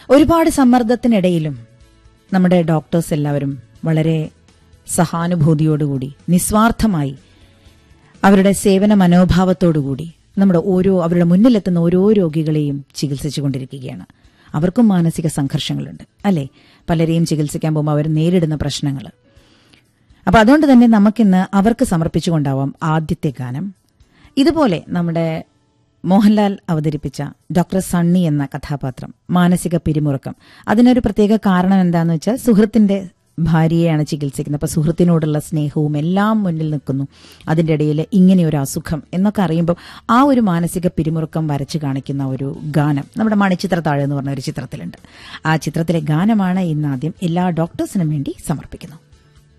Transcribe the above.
ഒരുപാട് സമ്മർദ്ദത്തിനിടയിലും നമ്മുടെ ഡോക്ടേഴ്സ് എല്ലാവരും വളരെ സഹാനുഭൂതിയോടുകൂടി നിസ്വാർത്ഥമായി അവരുടെ സേവന മനോഭാവത്തോടുകൂടി നമ്മുടെ ഓരോ അവരുടെ മുന്നിലെത്തുന്ന ഓരോ രോഗികളെയും ചികിത്സിച്ചുകൊണ്ടിരിക്കുകയാണ് അവർക്കും മാനസിക സംഘർഷങ്ങളുണ്ട് അല്ലെ പലരെയും ചികിത്സിക്കാൻ പോകുമ്പോൾ അവർ നേരിടുന്ന പ്രശ്നങ്ങൾ അപ്പൊ അതുകൊണ്ട് തന്നെ നമുക്കിന്ന് അവർക്ക് സമർപ്പിച്ചുകൊണ്ടാവാം ആദ്യത്തെ ഗാനം ഇതുപോലെ നമ്മുടെ മോഹൻലാൽ അവതരിപ്പിച്ച ഡോക്ടർ സണ്ണി എന്ന കഥാപാത്രം മാനസിക പിരിമുറുക്കം അതിനൊരു പ്രത്യേക കാരണം എന്താണെന്ന് വെച്ചാൽ സുഹൃത്തിന്റെ ഭാര്യയെയാണ് ചികിത്സിക്കുന്നത് അപ്പൊ സുഹൃത്തിനോടുള്ള സ്നേഹവും എല്ലാം മുന്നിൽ നിൽക്കുന്നു അതിന്റെ ഇടയിൽ ഇങ്ങനെ ഒരു അസുഖം എന്നൊക്കെ അറിയുമ്പോൾ ആ ഒരു മാനസിക പിരിമുറുക്കം വരച്ചു കാണിക്കുന്ന ഒരു ഗാനം നമ്മുടെ മണിച്ചിത്ര താഴ് എന്ന് പറഞ്ഞ ഒരു ചിത്രത്തിലുണ്ട് ആ ചിത്രത്തിലെ ഗാനമാണ് ഇന്ന് ആദ്യം എല്ലാ ഡോക്ടേഴ്സിനും വേണ്ടി സമർപ്പിക്കുന്നു